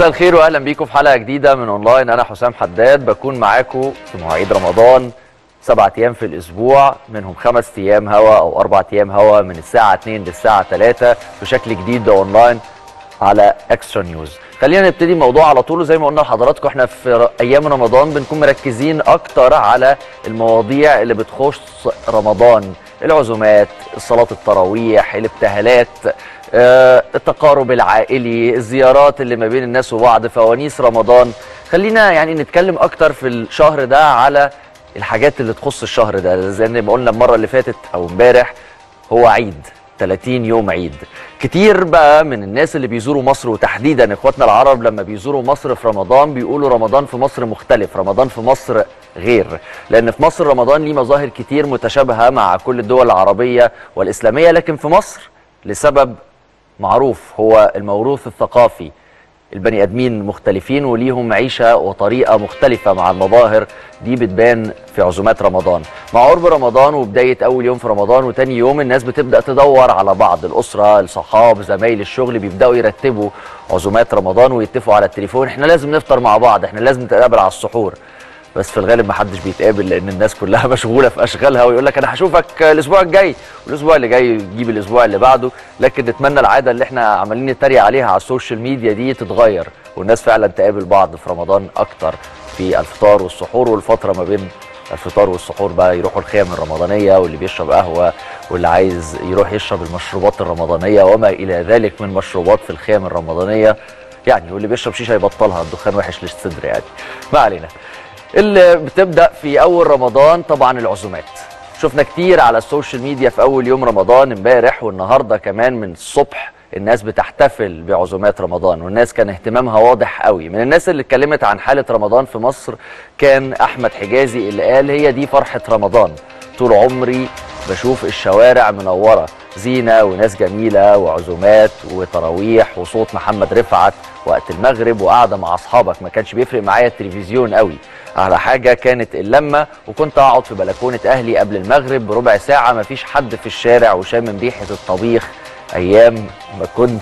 مساء الخير واهلا بيكم في حلقه جديده من اونلاين انا حسام حداد بكون معاكم في مواعيد رمضان سبعة ايام في الاسبوع منهم خمس ايام هوا او اربع ايام هوا من الساعه 2 للساعه 3 بشكل جديد اونلاين على اكسترا نيوز خلينا نبتدي الموضوع على طول وزي ما قلنا لحضراتكم احنا في ر- ايام رمضان بنكون مركزين اكتر على المواضيع اللي بتخص رمضان العزومات صلاة التراويح الابتهالات آه، التقارب العائلي الزيارات اللي ما بين الناس وبعض فوانيس رمضان خلينا يعني نتكلم اكتر في الشهر ده على الحاجات اللي تخص الشهر ده زي ما قلنا المرة اللي فاتت او امبارح هو عيد 30 يوم عيد كتير بقى من الناس اللي بيزوروا مصر وتحديدا اخواتنا العرب لما بيزوروا مصر في رمضان بيقولوا رمضان في مصر مختلف رمضان في مصر غير لان في مصر رمضان ليه مظاهر كتير متشابهة مع كل الدول العربية والإسلامية لكن في مصر لسبب معروف هو الموروث الثقافي البني ادمين مختلفين وليهم عيشه وطريقه مختلفه مع المظاهر دي بتبان في عزومات رمضان مع قرب رمضان وبدايه اول يوم في رمضان وتاني يوم الناس بتبدا تدور على بعض الاسره الصحاب زمايل الشغل بيبداوا يرتبوا عزومات رمضان ويتفقوا على التليفون احنا لازم نفطر مع بعض احنا لازم نتقابل على السحور بس في الغالب محدش بيتقابل لان الناس كلها مشغوله في اشغالها ويقول لك انا هشوفك الاسبوع الجاي والاسبوع اللي جاي يجيب الاسبوع اللي بعده لكن نتمنى العاده اللي احنا عمالين نتريق عليها على السوشيال ميديا دي تتغير والناس فعلا تقابل بعض في رمضان اكتر في الفطار والسحور والفتره ما بين الفطار والسحور بقى يروحوا الخيام الرمضانيه واللي بيشرب قهوه واللي عايز يروح يشرب المشروبات الرمضانيه وما الى ذلك من مشروبات في الخيام الرمضانيه يعني واللي بيشرب شيشه يبطلها الدخان وحش للصدر يعني ما علينا اللي بتبدا في اول رمضان طبعا العزومات شفنا كتير على السوشيال ميديا في اول يوم رمضان امبارح والنهارده كمان من الصبح الناس بتحتفل بعزومات رمضان والناس كان اهتمامها واضح قوي من الناس اللي اتكلمت عن حاله رمضان في مصر كان احمد حجازي اللي قال هي دي فرحه رمضان طول عمري بشوف الشوارع منوره زينه وناس جميله وعزومات وتراويح وصوت محمد رفعت وقت المغرب وقاعده مع اصحابك ما كانش بيفرق معايا التلفزيون قوي على حاجه كانت اللمه وكنت اقعد في بلكونه اهلي قبل المغرب بربع ساعه ما فيش حد في الشارع وشامم ريحه الطبيخ ايام ما كنت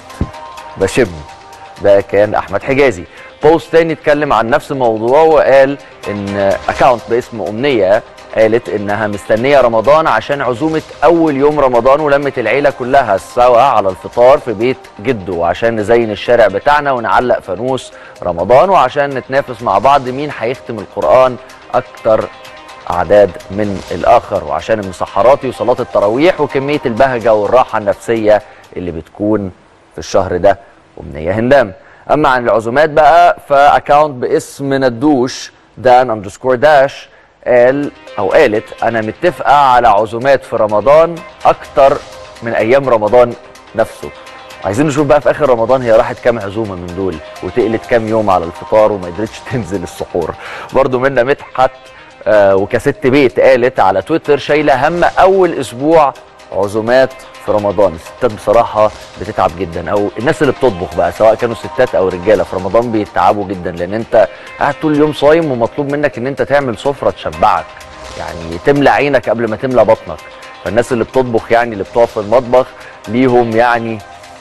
بشم ده كان احمد حجازي بوست تاني اتكلم عن نفس الموضوع وقال ان اكاونت باسم امنيه قالت انها مستنيه رمضان عشان عزومه اول يوم رمضان ولمه العيله كلها سوا على الفطار في بيت جده وعشان نزين الشارع بتاعنا ونعلق فانوس رمضان وعشان نتنافس مع بعض مين هيختم القران اكتر اعداد من الاخر وعشان المسحراتي وصلاه التراويح وكميه البهجه والراحه النفسيه اللي بتكون في الشهر ده امنيه هندام اما عن العزومات بقى فاكاونت باسم ندوش دان اندرسكور داش قال او قالت انا متفقه على عزومات في رمضان اكتر من ايام رمضان نفسه عايزين نشوف بقى في اخر رمضان هي راحت كام عزومه من دول وتقلت كام يوم على الفطار وما قدرتش تنزل السحور برضو منا مدحت آه وكست بيت قالت على تويتر شايله هم اول اسبوع عزومات في رمضان الستات بصراحه بتتعب جدا او الناس اللي بتطبخ بقى سواء كانوا ستات او رجاله في رمضان بيتعبوا جدا لان انت قاعد طول اليوم صايم ومطلوب منك ان انت تعمل سفره تشبعك يعني تملى عينك قبل ما تملى بطنك فالناس اللي بتطبخ يعني اللي بتقف في المطبخ ليهم يعني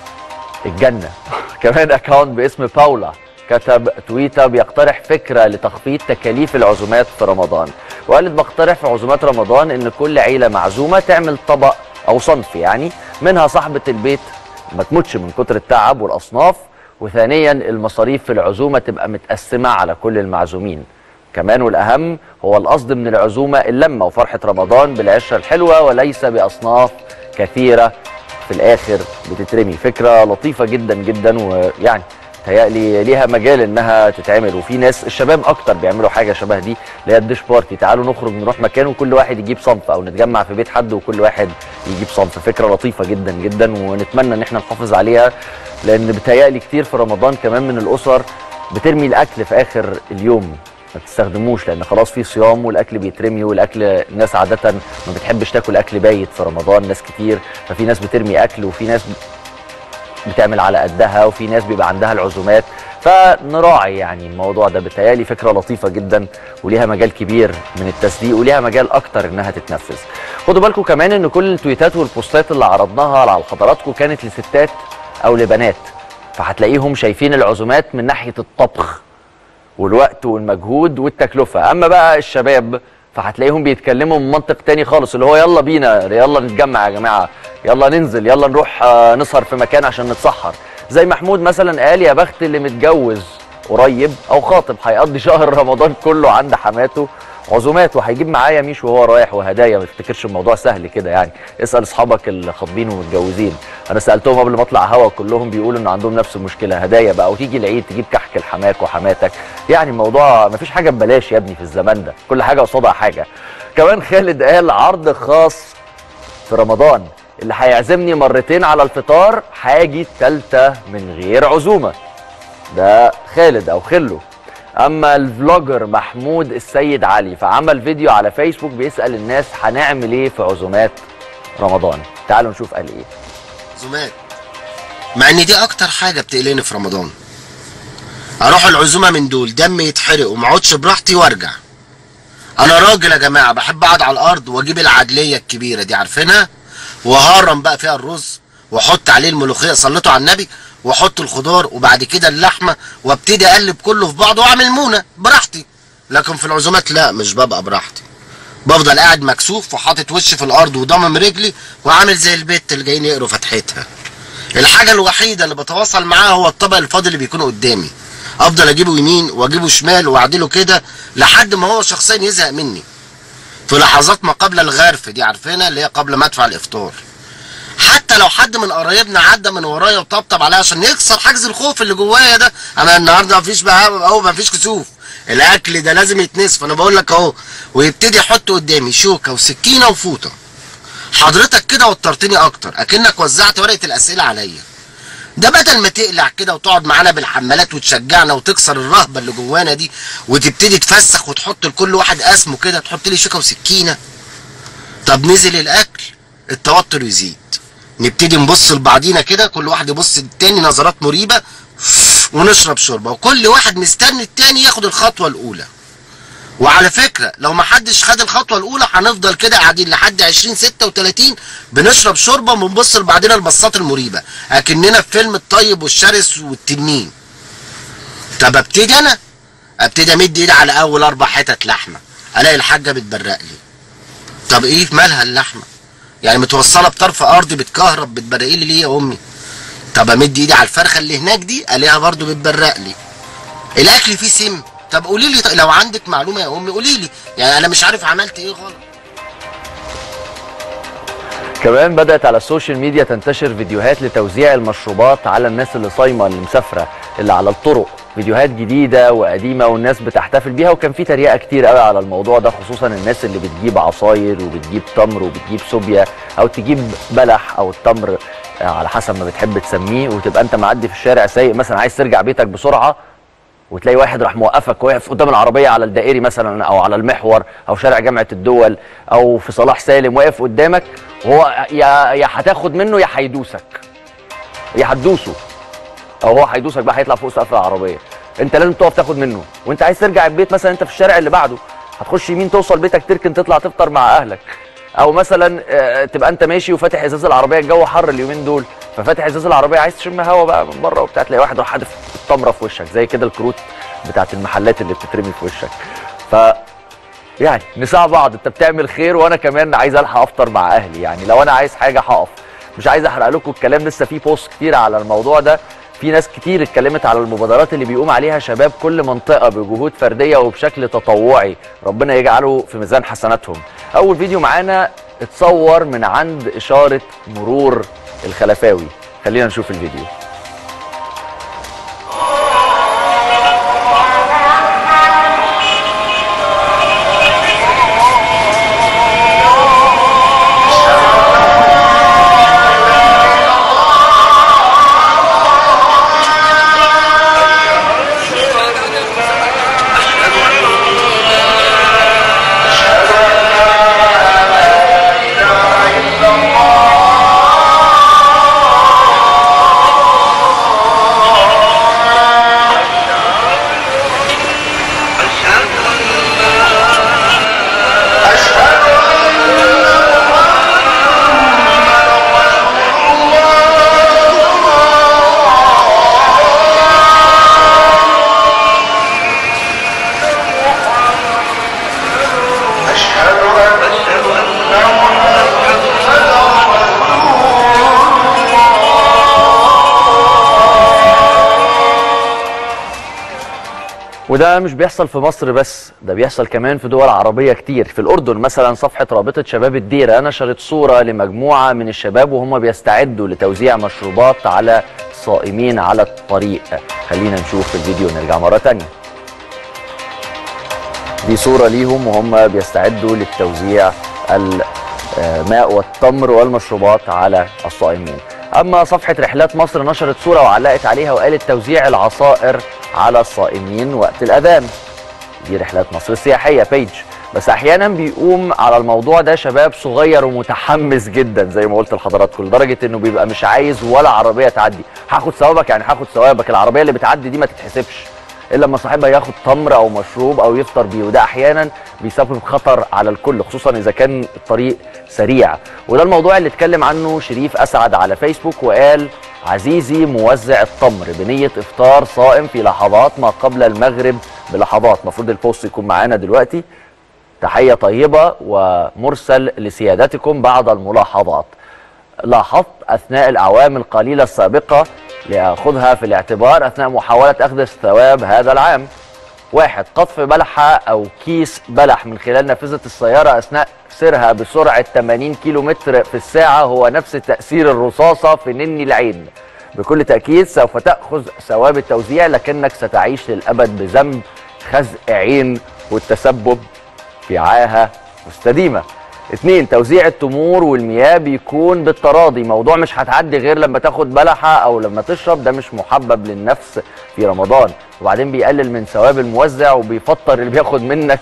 الجنه كمان اكونت باسم باولا كتب تويتر بيقترح فكره لتخفيض تكاليف العزومات في رمضان وقالت بقترح في عزومات رمضان ان كل عيله معزومه تعمل طبق او صنف يعني منها صاحبه البيت ما تموتش من كتر التعب والاصناف وثانيا المصاريف في العزومه تبقى متقسمه على كل المعزومين كمان والاهم هو القصد من العزومه اللمه وفرحه رمضان بالعشره الحلوه وليس باصناف كثيره في الاخر بتترمي فكره لطيفه جدا جدا ويعني تهيألي ليها مجال انها تتعمل وفي ناس الشباب اكتر بيعملوا حاجه شبه دي اللي هي الديش بارتي تعالوا نخرج نروح مكان وكل واحد يجيب صنف او نتجمع في بيت حد وكل واحد يجيب صنف فكره لطيفه جدا جدا ونتمنى ان احنا نحافظ عليها لان بتهيألي كتير في رمضان كمان من الاسر بترمي الاكل في اخر اليوم ما تستخدموش لان خلاص في صيام والاكل بيترمي والاكل الناس عاده ما بتحبش تاكل اكل بايت في رمضان ناس كتير ففي ناس بترمي اكل وفي ناس بتعمل على قدها وفي ناس بيبقى عندها العزومات فنراعي يعني الموضوع ده بتهيألي فكره لطيفه جدا وليها مجال كبير من التصديق وليها مجال اكتر انها تتنفذ خدوا بالكم كمان ان كل التويتات والبوستات اللي عرضناها على حضراتكم كانت لستات او لبنات فهتلاقيهم شايفين العزومات من ناحيه الطبخ والوقت والمجهود والتكلفه اما بقى الشباب فهتلاقيهم بيتكلموا من منطق تاني خالص اللي هو يلا بينا يلا نتجمع يا جماعه يلا ننزل يلا نروح آه، نسهر في مكان عشان نتسحر زي محمود مثلا قال يا بخت اللي متجوز قريب او خاطب هيقضي شهر رمضان كله عند حماته عزومات وهيجيب معاه يميش وهو رايح وهدايا ما تفتكرش الموضوع سهل كده يعني اسال اصحابك اللي خاطبين ومتجوزين انا سالتهم قبل ما اطلع هوا كلهم بيقولوا ان عندهم نفس المشكله هدايا بقى وتيجي العيد تجيب كحك لحماك وحماتك يعني الموضوع ما فيش حاجه ببلاش يا ابني في الزمان ده كل حاجه قصادها حاجه كمان خالد قال عرض خاص في رمضان اللي هيعزمني مرتين على الفطار هاجي التالتة من غير عزومه ده خالد او خله اما الفلوجر محمود السيد علي فعمل فيديو على فيسبوك بيسال الناس هنعمل ايه في عزومات رمضان تعالوا نشوف قال ايه عزومات مع ان دي اكتر حاجه بتقلقني في رمضان اروح العزومه من دول دمي يتحرق وما اقعدش براحتي وارجع انا راجل يا جماعه بحب اقعد على الارض واجيب العدليه الكبيره دي عارفينها وهرم بقى فيها الرز واحط عليه الملوخيه صليته على النبي واحط الخضار وبعد كده اللحمه وابتدي اقلب كله في بعضه واعمل مونه براحتي لكن في العزومات لا مش ببقى براحتي بفضل قاعد مكسوف وحاطط وشي في الارض وضامم رجلي وعامل زي البت اللي جايين يقروا فتحتها الحاجه الوحيده اللي بتواصل معاها هو الطبق الفاضي اللي بيكون قدامي افضل اجيبه يمين واجيبه شمال واعدله كده لحد ما هو شخصيا يزهق مني في لحظات ما قبل الغرف دي عارفينها اللي هي قبل ما ادفع الافطار حتى لو حد من قرايبنا عدى من ورايا وطبطب عليا عشان يكسر حاجز الخوف اللي جوايا ده انا النهارده مفيش بقى اهو مفيش كسوف الاكل ده لازم يتنسف انا بقول لك اهو ويبتدي يحط قدامي شوكه وسكينه وفوطه حضرتك كده وترتني اكتر اكنك وزعت ورقه الاسئله عليا ده بدل ما تقلع كده وتقعد معانا بالحمالات وتشجعنا وتكسر الرهبه اللي جوانا دي وتبتدي تفسخ وتحط لكل واحد اسمه كده تحط لي شوكه وسكينه طب نزل الاكل التوتر يزيد نبتدي نبص لبعضينا كده كل واحد يبص للتاني نظرات مريبه ونشرب شوربه وكل واحد مستني التاني ياخد الخطوه الاولى وعلى فكره لو ما حدش خد الخطوه الاولى هنفضل كده قاعدين لحد 20 36 بنشرب شوربه وبنبص لبعضنا البصات المريبه اكننا في فيلم الطيب والشرس والتنين طب ابتدي انا ابتدي امد ايدي على اول اربع حتت لحمه الاقي الحاجه بتبرق لي طب ايه مالها اللحمه يعني متوصله بطرف ارضي بتكهرب بتبرق لي ليه يا امي طب امد ايدي على الفرخه اللي هناك دي الاقيها برضو بتبرق لي الاكل فيه سم طب قولي لي لو عندك معلومه يا امي قولي لي يعني انا مش عارف عملت ايه غلط كمان بدأت على السوشيال ميديا تنتشر فيديوهات لتوزيع المشروبات على الناس اللي صايمة اللي مسافرة اللي على الطرق فيديوهات جديدة وقديمة والناس بتحتفل بيها وكان في تريقة كتير قوي على الموضوع ده خصوصا الناس اللي بتجيب عصاير وبتجيب تمر وبتجيب سوبيا او تجيب بلح او التمر آه، على حسب ما بتحب تسميه وتبقى انت معدي في الشارع سايق مثلا عايز ترجع بيتك بسرعة وتلاقي واحد راح موقفك واقف قدام العربيه على الدائري مثلا او على المحور او شارع جامعه الدول او في صلاح سالم واقف قدامك وهو يا يا هتاخد منه يا هيدوسك يا هتدوسه او هو هيدوسك بقى هيطلع فوق سقف العربيه انت لازم تقف تاخد منه وانت عايز ترجع البيت مثلا انت في الشارع اللي بعده هتخش يمين توصل بيتك تركن تطلع تفطر مع اهلك او مثلا آه، تبقى انت ماشي وفاتح ازاز العربيه الجو حر اليومين دول ففاتح ازاز العربيه عايز تشم هوا بقى من بره وبتاع تلاقي واحد راح حادف التمره في وشك زي كده الكروت بتاعت المحلات اللي بتترمي في وشك ف يعني نساعد بعض انت بتعمل خير وانا كمان عايز الحق افطر مع اهلي يعني لو انا عايز حاجه هقف مش عايز احرق لكم الكلام لسه في بوست كتير على الموضوع ده في ناس كتير اتكلمت على المبادرات اللي بيقوم عليها شباب كل منطقه بجهود فرديه وبشكل تطوعي ربنا يجعله في ميزان حسناتهم اول فيديو معانا اتصور من عند اشاره مرور الخلفاوي خلينا نشوف الفيديو وده مش بيحصل في مصر بس ده بيحصل كمان في دول عربية كتير في الأردن مثلا صفحة رابطة شباب الديرة نشرت صورة لمجموعة من الشباب وهم بيستعدوا لتوزيع مشروبات على الصائمين على الطريق خلينا نشوف الفيديو ونرجع مرة تانية دي صورة ليهم وهم بيستعدوا للتوزيع الماء والتمر والمشروبات على الصائمين أما صفحة رحلات مصر نشرت صورة وعلقت عليها وقالت توزيع العصائر على الصائمين وقت الأذان دي رحلات مصر السياحية بيج بس أحيانا بيقوم على الموضوع ده شباب صغير ومتحمس جدا زي ما قلت لحضراتكم لدرجة إنه بيبقى مش عايز ولا عربية تعدي هاخد ثوابك يعني هاخد ثوابك العربية اللي بتعدي دي ما تتحسبش الا لما صاحبها ياخد تمر او مشروب او يفطر بيه وده احيانا بيسبب خطر على الكل خصوصا اذا كان الطريق سريع وده الموضوع اللي اتكلم عنه شريف اسعد على فيسبوك وقال عزيزي موزع التمر بنيه افطار صائم في لحظات ما قبل المغرب بلحظات المفروض البوست يكون معانا دلوقتي تحيه طيبه ومرسل لسيادتكم بعد الملاحظات لاحظت اثناء الاعوام القليله السابقه لأخذها في الاعتبار أثناء محاولة أخذ الثواب هذا العام واحد قطف بلحة أو كيس بلح من خلال نافذة السيارة أثناء سيرها بسرعة 80 كيلو متر في الساعة هو نفس تأثير الرصاصة في نني العين بكل تأكيد سوف تأخذ ثواب التوزيع لكنك ستعيش للأبد بذنب خزق عين والتسبب في عاهة مستديمة اتنين توزيع التمور والمياه بيكون بالتراضي موضوع مش هتعدي غير لما تاخد بلحة او لما تشرب ده مش محبب للنفس في رمضان وبعدين بيقلل من ثواب الموزع وبيفطر اللي بياخد منك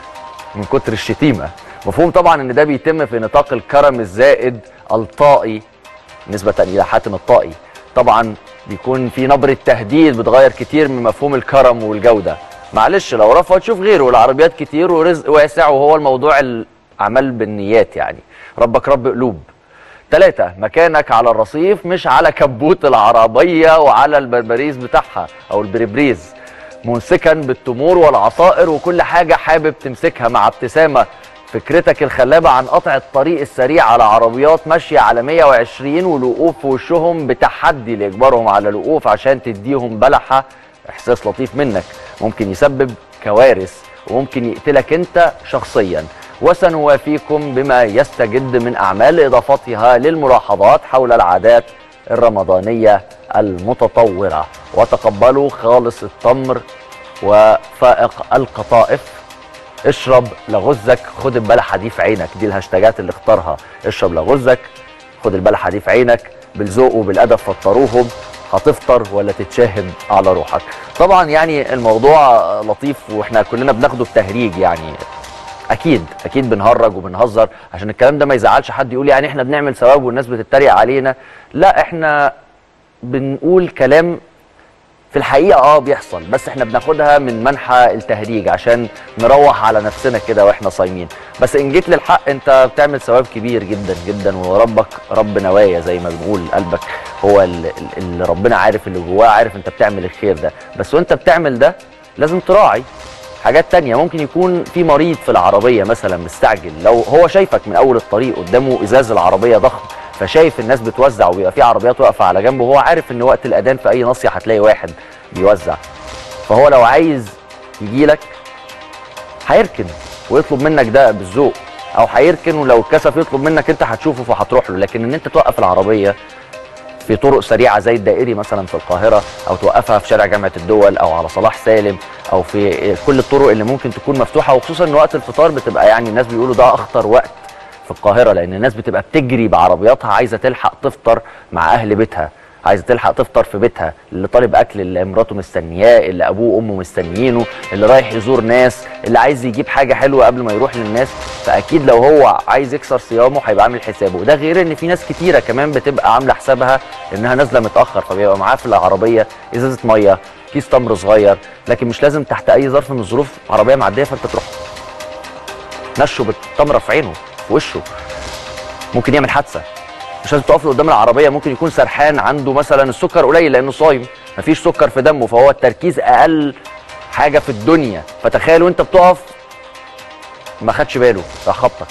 من كتر الشتيمة مفهوم طبعا ان ده بيتم في نطاق الكرم الزائد الطائي نسبة الى حاتم الطائي طبعا بيكون في نبرة تهديد بتغير كتير من مفهوم الكرم والجودة معلش لو رفض شوف غيره العربيات كتير ورزق واسع وهو الموضوع اعمال بالنيات يعني ربك رب قلوب ثلاثة مكانك على الرصيف مش على كبوت العربية وعلى البربريز بتاعها أو البريبريز ممسكا بالتمور والعصائر وكل حاجة حابب تمسكها مع ابتسامة فكرتك الخلابة عن قطع الطريق السريع على عربيات ماشية على 120 والوقوف في وشهم بتحدي لإجبارهم على الوقوف عشان تديهم بلحة إحساس لطيف منك ممكن يسبب كوارث وممكن يقتلك أنت شخصياً وسنوافيكم بما يستجد من أعمال إضافتها للملاحظات حول العادات الرمضانية المتطورة وتقبلوا خالص التمر وفائق القطائف اشرب لغزك خد البلحة دي في عينك دي الهاشتاجات اللي اختارها اشرب لغزك خد البلحة دي في عينك بالذوق وبالأدب فطروهم هتفطر ولا تتشاهد على روحك طبعا يعني الموضوع لطيف واحنا كلنا بناخده بتهريج يعني اكيد اكيد بنهرج وبنهزر عشان الكلام ده ما يزعلش حد يقول يعني احنا بنعمل ثواب والناس بتتريق علينا لا احنا بنقول كلام في الحقيقه اه بيحصل بس احنا بناخدها من منحى التهريج عشان نروح على نفسنا كده واحنا صايمين بس ان جيت للحق انت بتعمل ثواب كبير جدا جدا وربك رب نوايا زي ما بنقول قلبك هو اللي, اللي ربنا عارف اللي جواه عارف انت بتعمل الخير ده بس وانت بتعمل ده لازم تراعي حاجات تانية ممكن يكون في مريض في العربية مثلا مستعجل لو هو شايفك من أول الطريق قدامه إزاز العربية ضخم فشايف الناس بتوزع وبيبقى في عربيات واقفة على جنبه وهو عارف إن وقت الأذان في أي ناصية هتلاقي واحد بيوزع فهو لو عايز يجي لك هيركن ويطلب منك ده بالذوق او هيركن ولو اتكسف يطلب منك انت هتشوفه فهتروح له لكن ان انت توقف العربيه في طرق سريعه زي الدائري مثلا في القاهره او توقفها في شارع جامعه الدول او على صلاح سالم او في كل الطرق اللي ممكن تكون مفتوحه وخصوصا ان وقت الفطار بتبقى يعني الناس بيقولوا ده اخطر وقت في القاهره لان الناس بتبقى بتجري بعربياتها عايزه تلحق تفطر مع اهل بيتها عايزه تلحق تفطر في بيتها اللي طالب اكل اللي مراته مستنياه اللي ابوه وامه مستنيينه اللي رايح يزور ناس اللي عايز يجيب حاجه حلوه قبل ما يروح للناس فاكيد لو هو عايز يكسر صيامه هيبقى عامل حسابه وده غير ان في ناس كتيره كمان بتبقى عامله حسابها انها نازله متاخر فبيبقى معاه في العربيه ازازه ميه كيس تمر صغير لكن مش لازم تحت اي ظرف من الظروف عربيه معديه فانت تروح نشه بالتمره في عينه في وشه ممكن يعمل حادثه مش لازم تقف له قدام العربيه ممكن يكون سرحان عنده مثلا السكر قليل لانه صايم مفيش سكر في دمه فهو التركيز اقل حاجه في الدنيا فتخيل وانت بتقف ما خدش باله راح خبطك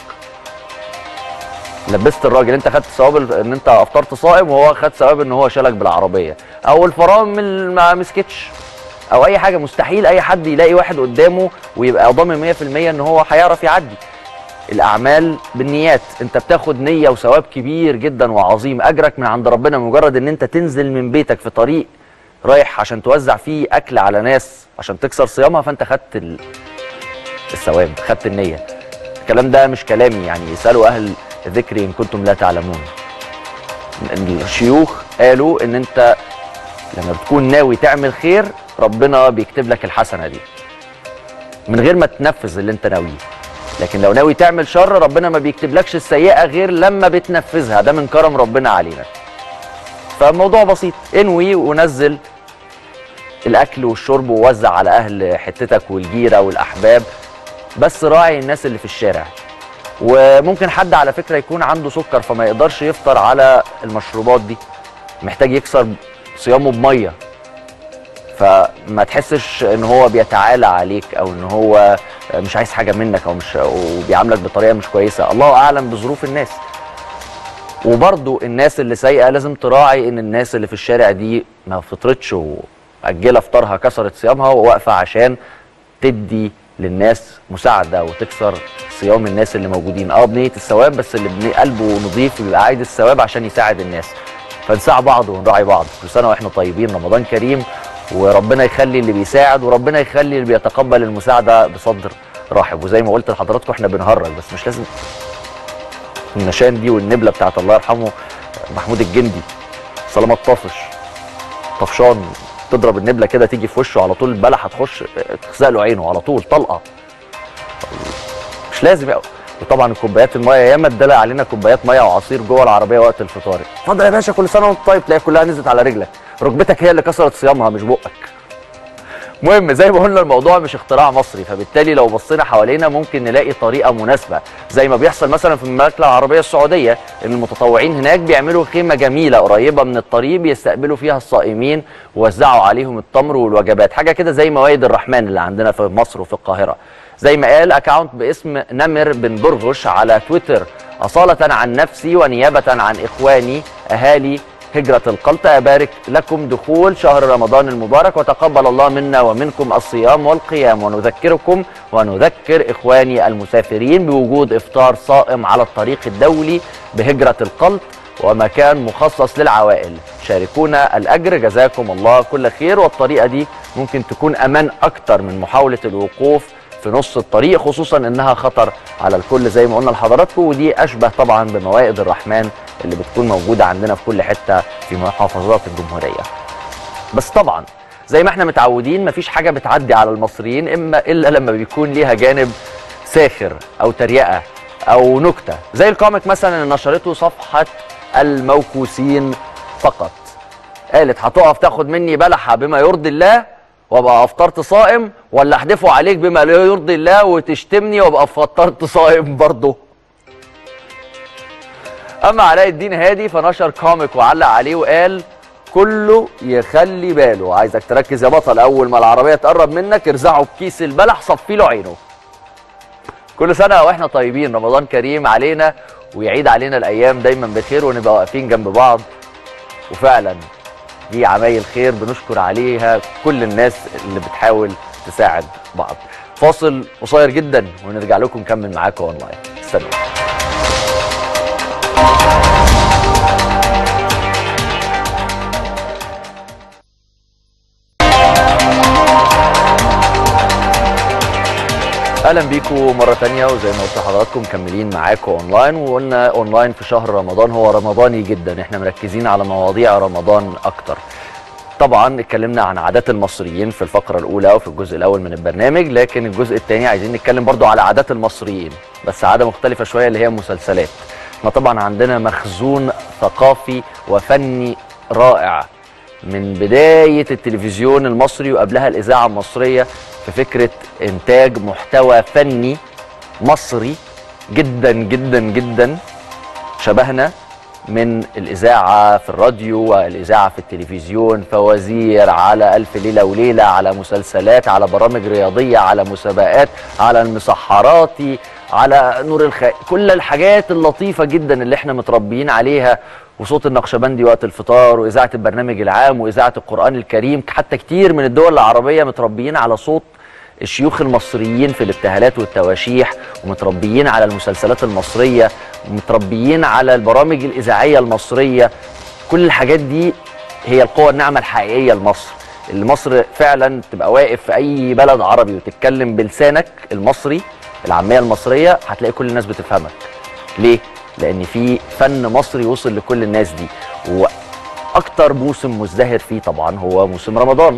لبست الراجل انت خدت ثواب ان انت افطرت صائم وهو خد ثواب ان هو شالك بالعربيه او الفرامل ما مسكتش او اي حاجه مستحيل اي حد يلاقي واحد قدامه ويبقى ضامن 100% ان هو هيعرف يعدي الاعمال بالنيات انت بتاخد نيه وثواب كبير جدا وعظيم اجرك من عند ربنا مجرد ان انت تنزل من بيتك في طريق رايح عشان توزع فيه اكل على ناس عشان تكسر صيامها فانت خدت ال... الثواب خدت النيه الكلام ده مش كلامي يعني اسالوا اهل الذكر ان كنتم لا تعلمون الشيوخ قالوا ان انت لما بتكون ناوي تعمل خير ربنا بيكتب لك الحسنه دي من غير ما تنفذ اللي انت ناويه لكن لو ناوي تعمل شر ربنا ما بيكتبلكش السيئه غير لما بتنفذها ده من كرم ربنا علينا فالموضوع بسيط انوي ونزل الاكل والشرب ووزع على اهل حتتك والجيره والاحباب بس راعي الناس اللي في الشارع وممكن حد على فكره يكون عنده سكر فما يقدرش يفطر على المشروبات دي محتاج يكسر صيامه بميه فما تحسش ان هو بيتعالى عليك او ان هو مش عايز حاجه منك او مش وبيعاملك بطريقه مش كويسه الله اعلم بظروف الناس وبرضو الناس اللي سايقه لازم تراعي ان الناس اللي في الشارع دي ما فطرتش واجله فطارها كسرت صيامها وواقفه عشان تدي للناس مساعده وتكسر صيام الناس اللي موجودين اه بنيه الثواب بس اللي بني قلبه نظيف ويبقى عايز الثواب عشان يساعد الناس فنساعد بعض ونراعي بعض كل سنه واحنا طيبين رمضان كريم وربنا يخلي اللي بيساعد وربنا يخلي اللي بيتقبل المساعده بصدر رحب وزي ما قلت لحضراتكم احنا بنهرج بس مش لازم النشان دي والنبله بتاعت الله يرحمه محمود الجندي سلامة طافش طفشان تضرب النبله كده تيجي في وشه على طول البلح هتخش تخزق له عينه على طول طلقه مش لازم يق... وطبعا كوبايات الميه ياما اتدلق علينا كوبايات ميه وعصير جوه العربيه وقت الفطار اتفضل يا باشا كل سنه وانت طيب تلاقي كلها نزلت على رجلك ركبتك هي اللي كسرت صيامها مش بقك مهم زي ما قلنا الموضوع مش اختراع مصري فبالتالي لو بصينا حوالينا ممكن نلاقي طريقه مناسبه زي ما بيحصل مثلا في المملكه العربيه السعوديه ان المتطوعين هناك بيعملوا خيمه جميله قريبه من الطريق بيستقبلوا فيها الصائمين ووزعوا عليهم التمر والوجبات حاجه كده زي موائد الرحمن اللي عندنا في مصر وفي القاهره زي ما قال اكاونت باسم نمر بن برغش على تويتر اصاله عن نفسي ونيابه عن اخواني اهالي هجرة القلطة أبارك لكم دخول شهر رمضان المبارك وتقبل الله منا ومنكم الصيام والقيام ونذكركم ونذكر إخواني المسافرين بوجود إفطار صائم على الطريق الدولي بهجرة القلط ومكان مخصص للعوائل شاركونا الأجر جزاكم الله كل خير والطريقة دي ممكن تكون أمان أكتر من محاولة الوقوف في نص الطريق خصوصا انها خطر على الكل زي ما قلنا لحضراتكم ودي اشبه طبعا بموائد الرحمن اللي بتكون موجوده عندنا في كل حته في محافظات الجمهوريه. بس طبعا زي ما احنا متعودين مفيش حاجه بتعدي على المصريين اما الا لما بيكون ليها جانب ساخر او تريقه او نكته زي الكوميك مثلا اللي نشرته صفحه الموكوسين فقط. قالت هتقف تاخد مني بلحه بما يرضي الله وابقى افطرت صائم ولا احدفه عليك بما لا يرضي الله وتشتمني وابقى فطرت صائم برضه اما علاء الدين هادي فنشر كوميك وعلق عليه وقال كله يخلي باله عايزك تركز يا بطل اول ما العربيه تقرب منك ارزعه بكيس البلح صفي له عينه كل سنه واحنا طيبين رمضان كريم علينا ويعيد علينا الايام دايما بخير ونبقى واقفين جنب بعض وفعلا دي عمايل خير بنشكر عليها كل الناس اللي بتحاول تساعد بعض فاصل قصير جدا ونرجع لكم نكمل معاكم اونلاين استنوا اهلا بيكم مره تانية وزي ما قلت لحضراتكم مكملين معاكم اونلاين وقلنا اونلاين في شهر رمضان هو رمضاني جدا احنا مركزين على مواضيع رمضان اكتر طبعا اتكلمنا عن عادات المصريين في الفقره الاولى وفي الجزء الاول من البرنامج لكن الجزء الثاني عايزين نتكلم برضو على عادات المصريين بس عاده مختلفه شويه اللي هي المسلسلات احنا طبعا عندنا مخزون ثقافي وفني رائع من بدايه التلفزيون المصري وقبلها الاذاعه المصريه في فكره انتاج محتوى فني مصري جدا جدا جدا شبهنا من الإذاعة في الراديو والإذاعة في التلفزيون فوازير على ألف ليلة وليلة على مسلسلات على برامج رياضية على مسابقات على المسحراتي على نور الخ كل الحاجات اللطيفة جدا اللي احنا متربيين عليها وصوت النقشبندي وقت الفطار وإذاعة البرنامج العام وإذاعة القرآن الكريم حتى كتير من الدول العربية متربيين على صوت الشيوخ المصريين في الابتهالات والتواشيح ومتربيين على المسلسلات المصرية ومتربيين على البرامج الإذاعية المصرية كل الحاجات دي هي القوة الناعمة الحقيقية لمصر اللي مصر فعلا تبقى واقف في أي بلد عربي وتتكلم بلسانك المصري العامية المصرية هتلاقي كل الناس بتفهمك ليه؟ لأن في فن مصري وصل لكل الناس دي وأكتر موسم مزدهر فيه طبعا هو موسم رمضان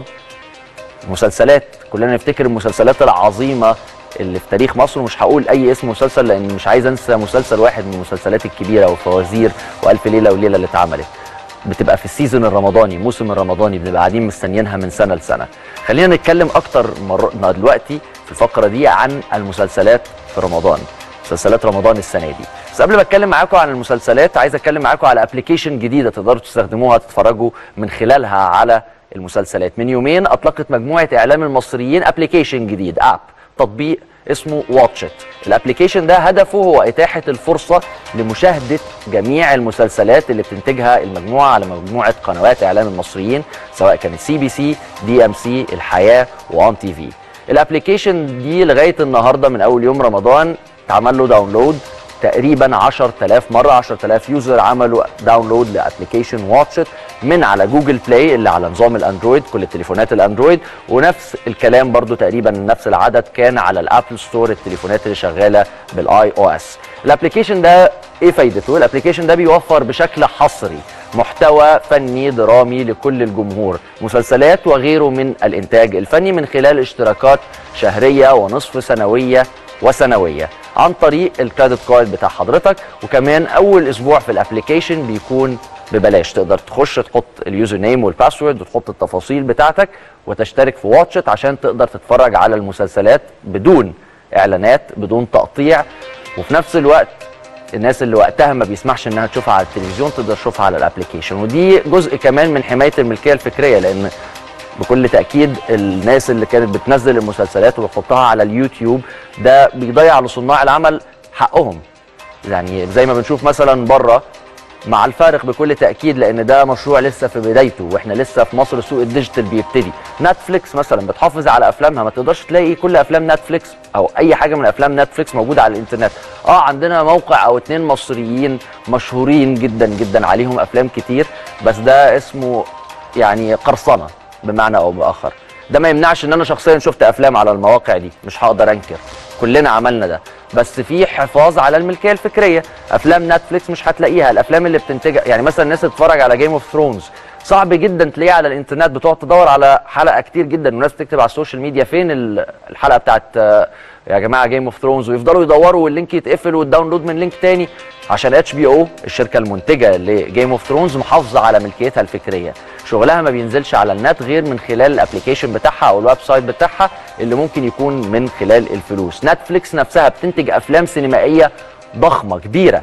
مسلسلات كلنا نفتكر المسلسلات العظيمه اللي في تاريخ مصر ومش هقول اي اسم مسلسل لان مش عايز انسى مسلسل واحد من المسلسلات الكبيره وفوازير والف ليله وليله اللي اتعملت بتبقى في السيزون الرمضاني موسم الرمضاني بنبقى قاعدين مستنيينها من سنه لسنه خلينا نتكلم اكتر مر... دلوقتي في الفقره دي عن المسلسلات في رمضان مسلسلات رمضان السنه دي بس قبل ما اتكلم معاكم عن المسلسلات عايز اتكلم معاكم على ابلكيشن جديده تقدروا تستخدموها تتفرجوا من خلالها على المسلسلات من يومين اطلقت مجموعه اعلام المصريين ابلكيشن جديد اب تطبيق اسمه واتشت الابلكيشن ده هدفه هو اتاحه الفرصه لمشاهده جميع المسلسلات اللي بتنتجها المجموعه على مجموعه قنوات اعلام المصريين سواء كانت سي بي سي دي ام سي الحياه وان تي في الابلكيشن دي لغايه النهارده من اول يوم رمضان اتعمل له داونلود تقريبا 10000 مره 10000 يوزر عملوا داونلود لابلكيشن واتشت من على جوجل بلاي اللي على نظام الاندرويد كل التليفونات الاندرويد ونفس الكلام برضو تقريبا نفس العدد كان على الابل ستور التليفونات اللي شغاله بالاي او اس الابلكيشن ده ايه فايدته الابلكيشن ده بيوفر بشكل حصري محتوى فني درامي لكل الجمهور مسلسلات وغيره من الانتاج الفني من خلال اشتراكات شهريه ونصف سنويه وسنويه عن طريق الكريدت كارد بتاع حضرتك وكمان اول اسبوع في الابلكيشن بيكون ببلاش تقدر تخش تحط اليوزر نيم والباسورد وتحط التفاصيل بتاعتك وتشترك في واتشت عشان تقدر تتفرج على المسلسلات بدون اعلانات بدون تقطيع وفي نفس الوقت الناس اللي وقتها ما بيسمحش انها تشوفها على التلفزيون تقدر تشوفها على الابلكيشن ودي جزء كمان من حمايه الملكيه الفكريه لان بكل تاكيد الناس اللي كانت بتنزل المسلسلات وبتحطها على اليوتيوب ده بيضيع لصناع العمل حقهم يعني زي ما بنشوف مثلا بره مع الفارق بكل تاكيد لان ده مشروع لسه في بدايته واحنا لسه في مصر سوق الديجيتال بيبتدي نتفليكس مثلا بتحافظ على افلامها ما تقدرش تلاقي كل افلام نتفليكس او اي حاجه من افلام نتفليكس موجوده على الانترنت اه عندنا موقع او اتنين مصريين مشهورين جدا جدا عليهم افلام كتير بس ده اسمه يعني قرصنه بمعنى او باخر ده ما يمنعش ان انا شخصيا شفت افلام على المواقع دي مش هقدر انكر كلنا عملنا ده بس في حفاظ على الملكيه الفكريه افلام نتفليكس مش هتلاقيها الافلام اللي بتنتجها يعني مثلا الناس اللي بتتفرج على جيم اوف ثرونز صعب جدا تلاقيها على الانترنت بتقعد تدور على حلقه كتير جدا والناس بتكتب على السوشيال ميديا فين الحلقه بتاعت يا جماعه جيم اوف ثرونز ويفضلوا يدوروا واللينك يتقفل والداونلود من لينك تاني عشان اتش بي او الشركه المنتجه لجيم اوف ثرونز محافظه على ملكيتها الفكريه شغلها ما بينزلش على النت غير من خلال الابلكيشن بتاعها او الويب سايت بتاعها اللي ممكن يكون من خلال الفلوس نتفليكس نفسها بتنتج افلام سينمائيه ضخمه كبيره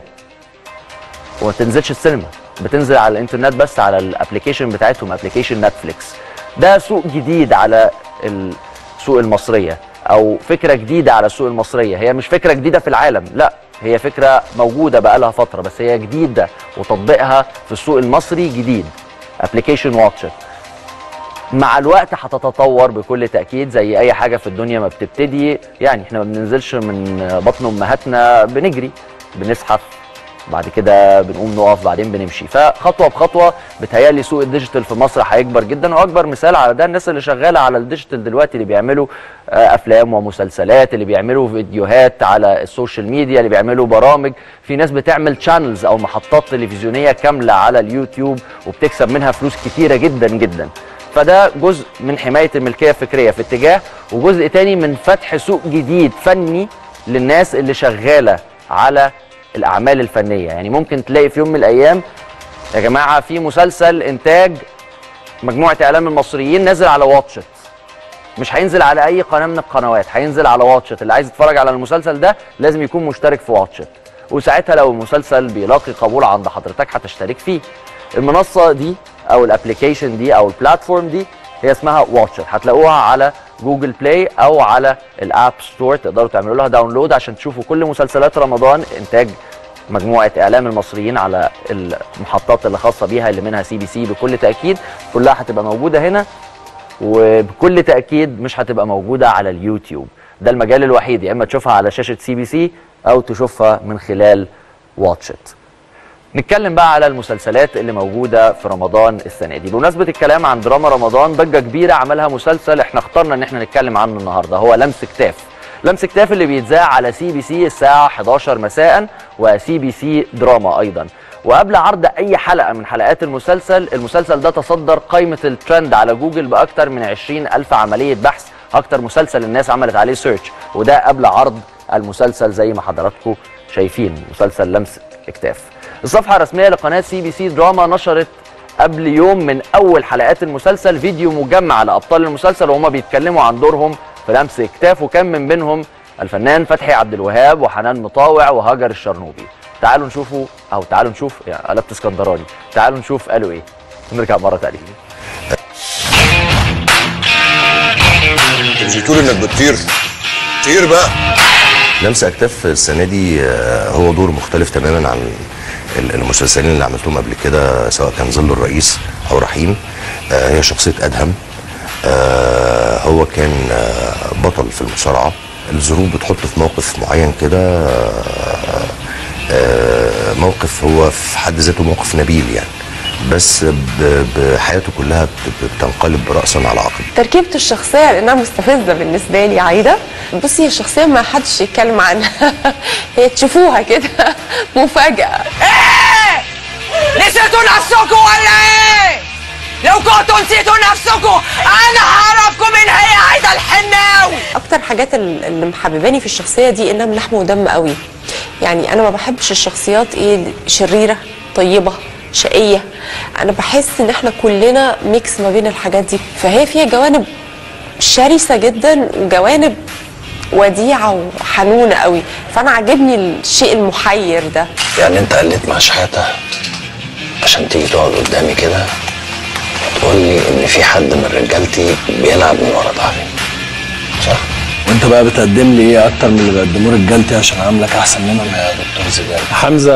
وما تنزلش السينما بتنزل على الانترنت بس على الابلكيشن بتاعتهم ابلكيشن نتفليكس ده سوق جديد على السوق المصريه او فكره جديده على السوق المصريه هي مش فكره جديده في العالم لا هي فكره موجوده بقالها فتره بس هي جديده وتطبيقها في السوق المصري جديد ابلكيشن واتشت مع الوقت هتتطور بكل تاكيد زي اي حاجه في الدنيا ما بتبتدي يعني احنا ما بننزلش من بطن امهاتنا بنجري بنزحف بعد كده بنقوم نقف بعدين بنمشي فخطوه بخطوه بتهيألي سوق الديجيتال في مصر هيكبر جدا واكبر مثال على ده الناس اللي شغاله على الديجيتال دلوقتي اللي بيعملوا افلام ومسلسلات اللي بيعملوا فيديوهات على السوشيال ميديا اللي بيعملوا برامج في ناس بتعمل شانلز او محطات تلفزيونيه كامله على اليوتيوب وبتكسب منها فلوس كتيره جدا جدا فده جزء من حمايه الملكيه الفكريه في اتجاه وجزء تاني من فتح سوق جديد فني للناس اللي شغاله على الاعمال الفنيه يعني ممكن تلاقي في يوم من الايام يا جماعه في مسلسل انتاج مجموعه اعلام المصريين نازل على واتشت مش هينزل على اي قناه من القنوات هينزل على واتشت اللي عايز يتفرج على المسلسل ده لازم يكون مشترك في واتشت وساعتها لو المسلسل بيلاقي قبول عند حضرتك هتشترك فيه المنصه دي او الابلكيشن دي او البلاتفورم دي هي اسمها واتشر هتلاقوها على جوجل بلاي او على الاب ستور تقدروا تعملوا لها داونلود عشان تشوفوا كل مسلسلات رمضان انتاج مجموعه اعلام المصريين على المحطات اللي خاصه بيها اللي منها سي بي سي بكل تاكيد كلها هتبقى موجوده هنا وبكل تاكيد مش هتبقى موجوده على اليوتيوب ده المجال الوحيد يا اما تشوفها على شاشه سي بي سي او تشوفها من خلال واتشت نتكلم بقى على المسلسلات اللي موجوده في رمضان السنه دي بمناسبه الكلام عن دراما رمضان ضجه كبيره عملها مسلسل احنا اخترنا ان احنا نتكلم عنه النهارده هو لمس كتاف لمس كتاف اللي بيتذاع على سي بي سي الساعه 11 مساء وسي بي سي دراما ايضا وقبل عرض اي حلقه من حلقات المسلسل المسلسل ده تصدر قائمه الترند على جوجل باكثر من 20 الف عمليه بحث اكتر مسلسل الناس عملت عليه سيرش وده قبل عرض المسلسل زي ما حضراتكم شايفين مسلسل لمس اكتاف الصفحه الرسميه لقناه سي بي سي دراما نشرت قبل يوم من اول حلقات المسلسل فيديو مجمع لابطال المسلسل وهما بيتكلموا عن دورهم في لمس اكتاف وكان من بينهم الفنان فتحي عبد الوهاب وحنان مطاوع وهاجر الشرنوبي تعالوا نشوفوا او تعالوا نشوف يعني قلبت اسكندراني تعالوا نشوف قالوا ايه ونرجع مره تانية مش بتقول انك بتطير طير بقى لمس اكتاف السنه دي آه، هو دور مختلف تماما عن ال- المسلسلين اللي عملتهم قبل كده سواء كان ظل الرئيس او رحيم آه، هي شخصيه ادهم آه، هو كان آه، بطل في المصارعه الظروف بتحطه في موقف معين كده آه، آه، موقف هو في حد ذاته موقف نبيل يعني بس ب- بحياته كلها بت- بتنقلب راسا على عقب تركيبة الشخصية لأنها مستفزة بالنسبة لي عايدة بصي هي الشخصية ما حدش يتكلم عنها هي تشوفوها كده مفاجأة ايه نسيتوا نفسكم ولا ايه لو كنتوا نسيتوا نفسكم انا هعرفكم من هي عايده الحناوي أكتر حاجات ال- اللي محبباني في الشخصية دي إنها من لحم ودم قوي يعني أنا ما بحبش الشخصيات إيه شريرة طيبة شقية أنا بحس إن إحنا كلنا ميكس ما بين الحاجات دي فهي فيها جوانب شرسة جدا وجوانب وديعة وحنونة قوي فأنا عاجبني الشيء المحير ده يعني انت قلت مع شحاته عشان تيجي تقعد قدامي كده وتقول لي ان في حد من رجالتي بيلعب من ورا ظهري صح؟ وانت بقى بتقدم لي ايه اكتر من اللي بيقدموه رجالتي عشان اعاملك احسن منهم يا دكتور زيدان حمزه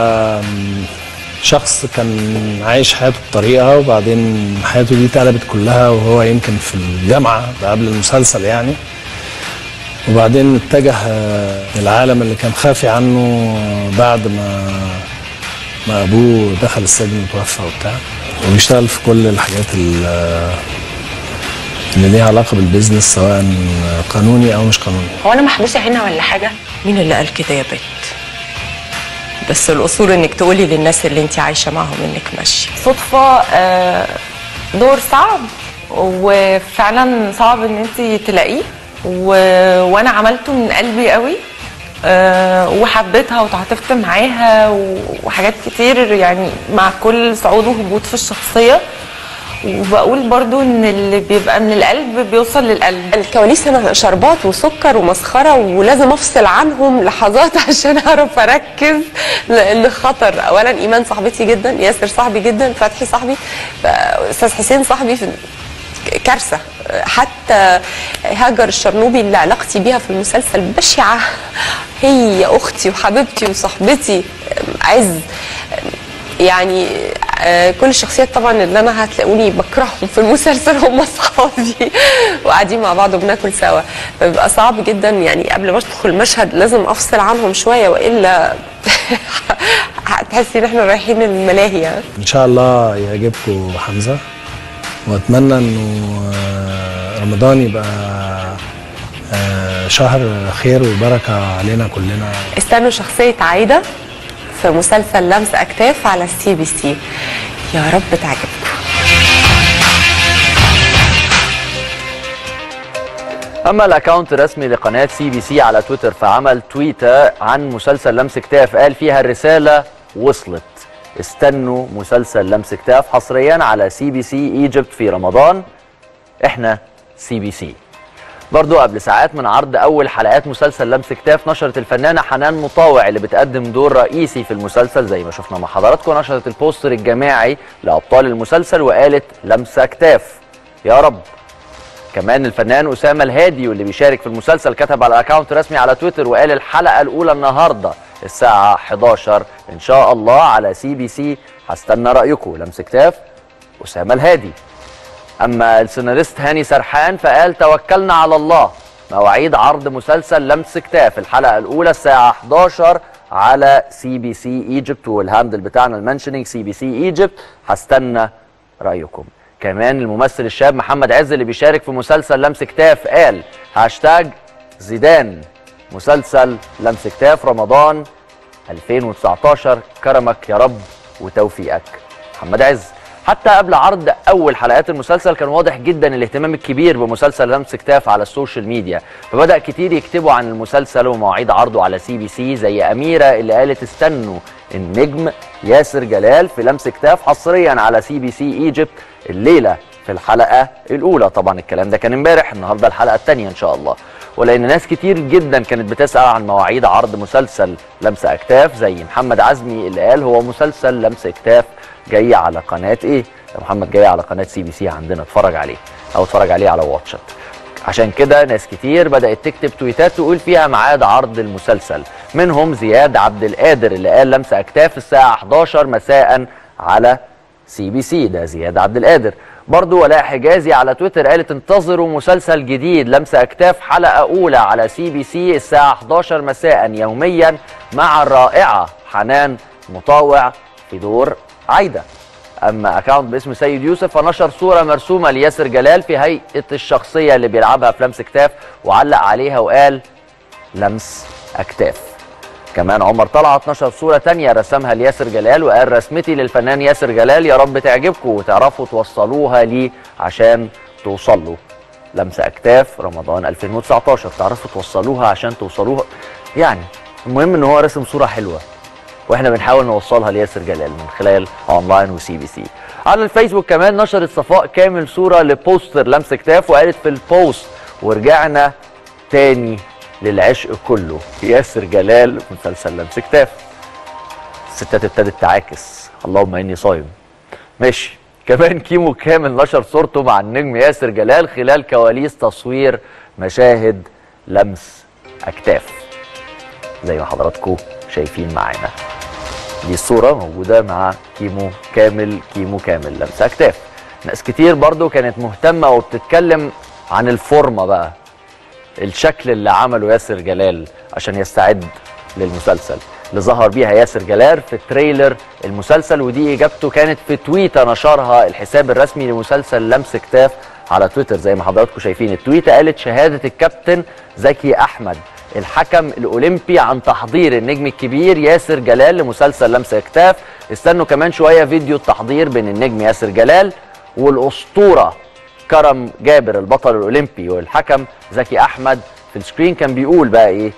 شخص كان عايش حياته بطريقه وبعدين حياته دي اتقلبت كلها وهو يمكن في الجامعه ده قبل المسلسل يعني وبعدين اتجه آه، العالم اللي كان خافي عنه بعد ما ما ابوه دخل السجن وتوفى وبتاع وبيشتغل في كل الحاجات ال- اللي ليها علاقه بالبيزنس سواء قانوني او مش قانوني هو انا محبوسه هنا ولا حاجه مين اللي قال كده يا بت بس الاصول انك تقولي للناس اللي انت عايشه معاهم انك ماشيه صدفه آه، دور صعب وفعلا صعب ان انت تلاقيه و... وانا عملته من قلبي قوي آه، وحبيتها وتعاطفت معاها و- وحاجات كتير يعني مع كل صعود وهبوط في الشخصيه وبقول برضو ان اللي بيبقى من القلب بيوصل للقلب الكواليس انا شربات وسكر ومسخره ولازم افصل عنهم لحظات عشان اعرف اركز لان خطر اولا ايمان صاحبتي جدا ياسر صاحبي جدا فتحي صاحبي ف- استاذ حسين صاحبي في كارثه حتى هاجر الشرنوبي اللي علاقتي بيها في المسلسل بشعه هي اختي وحبيبتي وصاحبتي عز يعني آه، كل الشخصيات طبعا اللي انا هتلاقوني بكرههم في المسلسل هم اصحابي وقاعدين مع بعض وبناكل سوا فبيبقى صعب جدا يعني قبل ما ادخل المشهد لازم افصل عنهم شويه والا هتحسي ان احنا رايحين الملاهي يعني. ان شاء الله يعجبكم حمزه واتمنى انه آه، رمضان يبقى آه، شهر خير وبركه علينا كلنا استنوا شخصيه عايده في مسلسل لمس اكتاف على السي بي سي يا رب تعجبكم اما الاكونت الرسمي لقناه سي بي سي على تويتر فعمل تويته عن مسلسل لمس كتاف قال فيها الرساله وصلت استنوا مسلسل لمس كتاف حصريا على سي بي سي ايجيبت في رمضان احنا سي بي سي برضو قبل ساعات من عرض اول حلقات مسلسل لمس كتاف نشرت الفنانه حنان مطاوع اللي بتقدم دور رئيسي في المسلسل زي ما شفنا مع حضراتكم نشرت البوستر الجماعي لابطال المسلسل وقالت لمسه كتاف يا رب كمان الفنان اسامه الهادي واللي بيشارك في المسلسل كتب على اكونت رسمي على تويتر وقال الحلقه الاولى النهارده الساعه 11 ان شاء الله على سي بي سي هستنى رايكم لمس كتاف اسامه الهادي اما السيناريست هاني سرحان فقال توكلنا على الله مواعيد عرض مسلسل لمس كتاف الحلقه الاولى الساعه 11 على سي بي سي ايجيبت والهاندل بتاعنا المنشننج سي بي سي ايجيبت هستنى رايكم كمان الممثل الشاب محمد عز اللي بيشارك في مسلسل لمس كتاف قال هاشتاج زيدان مسلسل لمس كتاف رمضان 2019 كرمك يا رب وتوفيقك محمد عز حتى قبل عرض اول حلقات المسلسل كان واضح جدا الاهتمام الكبير بمسلسل لمس كتاف على السوشيال ميديا فبدا كتير يكتبوا عن المسلسل ومواعيد عرضه على سي بي سي زي اميره اللي قالت استنوا النجم ياسر جلال في لمس كتاف حصريا على سي بي سي ايجيبت الليله في الحلقه الاولى طبعا الكلام ده كان امبارح النهارده الحلقه الثانيه ان شاء الله ولان ناس كتير جدا كانت بتسال عن مواعيد عرض مسلسل لمس اكتاف زي محمد عزمي اللي قال هو مسلسل لمس اكتاف جاي على قناه ايه يا محمد جاي على قناه سي بي سي عندنا اتفرج عليه او اتفرج عليه على واتشت عشان كده ناس كتير بدات تكتب تويتات تقول فيها ميعاد عرض المسلسل منهم زياد عبد القادر اللي قال لمس اكتاف الساعه 11 مساء على سي بي سي ده زياد عبد القادر برضو ولاء حجازي على تويتر قالت انتظروا مسلسل جديد لمس اكتاف حلقه اولى على سي بي سي الساعه 11 مساء يوميا مع الرائعه حنان مطاوع في دور عايده اما اكاونت باسم سيد يوسف فنشر صوره مرسومه لياسر جلال في هيئه الشخصيه اللي بيلعبها في لمس كتاف وعلق عليها وقال لمس اكتاف كمان عمر طلعت نشر صورة تانية رسمها لياسر جلال وقال رسمتي للفنان ياسر جلال يا رب تعجبكم وتعرفوا توصلوها لي عشان توصل له لمسة أكتاف رمضان 2019 تعرفوا توصلوها عشان توصلوها يعني المهم ان هو رسم صورة حلوة واحنا بنحاول نوصلها لياسر جلال من خلال اونلاين وسي بي سي على الفيسبوك كمان نشرت صفاء كامل صورة لبوستر لمس كتاف وقالت في البوست ورجعنا تاني للعشق كله ياسر جلال مسلسل لمس كتاف الستات ابتدت تعاكس اللهم اني صايم ماشي كمان كيمو كامل نشر صورته مع النجم ياسر جلال خلال كواليس تصوير مشاهد لمس اكتاف زي ما حضراتكم شايفين معانا دي الصورة موجودة مع كيمو كامل كيمو كامل لمس اكتاف ناس كتير برضو كانت مهتمة وبتتكلم عن الفورمة بقى الشكل اللي عمله ياسر جلال عشان يستعد للمسلسل اللي ظهر بيها ياسر جلال في تريلر المسلسل ودي اجابته كانت في تويته نشرها الحساب الرسمي لمسلسل لمس كتاف على تويتر زي ما حضراتكم شايفين التويته قالت شهاده الكابتن زكي احمد الحكم الاولمبي عن تحضير النجم الكبير ياسر جلال لمسلسل لمس كتاف استنوا كمان شويه فيديو التحضير بين النجم ياسر جلال والاسطوره كرم جابر البطل الاولمبي والحكم زكي احمد في السكرين كان بيقول بقى ايه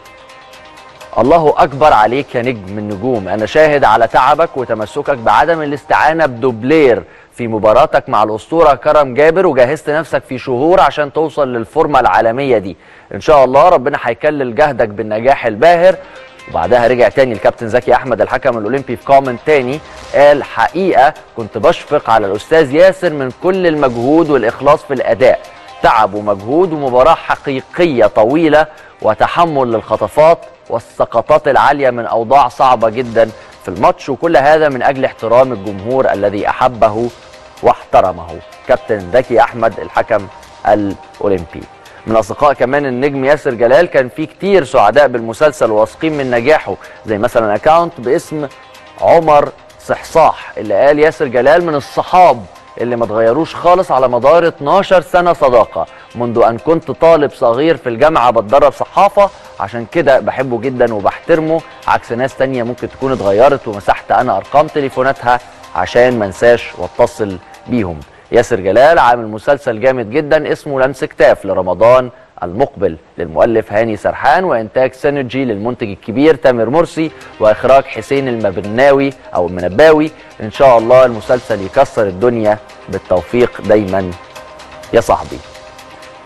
الله اكبر عليك يا نجم النجوم انا شاهد على تعبك وتمسكك بعدم الاستعانه بدوبلير في مباراتك مع الاسطوره كرم جابر وجهزت نفسك في شهور عشان توصل للفورمه العالميه دي ان شاء الله ربنا هيكلل جهدك بالنجاح الباهر وبعدها رجع تاني الكابتن زكي احمد الحكم الاولمبي في كومنت تاني قال حقيقه كنت بشفق على الاستاذ ياسر من كل المجهود والاخلاص في الاداء تعب ومجهود ومباراه حقيقيه طويله وتحمل للخطفات والسقطات العاليه من اوضاع صعبه جدا في الماتش وكل هذا من اجل احترام الجمهور الذي احبه واحترمه كابتن زكي احمد الحكم الاولمبي من اصدقاء كمان النجم ياسر جلال كان في كتير سعداء بالمسلسل وواثقين من نجاحه زي مثلا اكاونت باسم عمر صحصاح اللي قال ياسر جلال من الصحاب اللي ما اتغيروش خالص على مدار 12 سنه صداقه منذ ان كنت طالب صغير في الجامعه بتدرب صحافه عشان كده بحبه جدا وبحترمه عكس ناس تانية ممكن تكون اتغيرت ومسحت انا ارقام تليفوناتها عشان ما انساش واتصل بيهم ياسر جلال عامل مسلسل جامد جدا اسمه لمس كتاف لرمضان المقبل للمؤلف هاني سرحان وانتاج سينرجي للمنتج الكبير تامر مرسي واخراج حسين المبناوي او المنباوي ان شاء الله المسلسل يكسر الدنيا بالتوفيق دايما يا صاحبي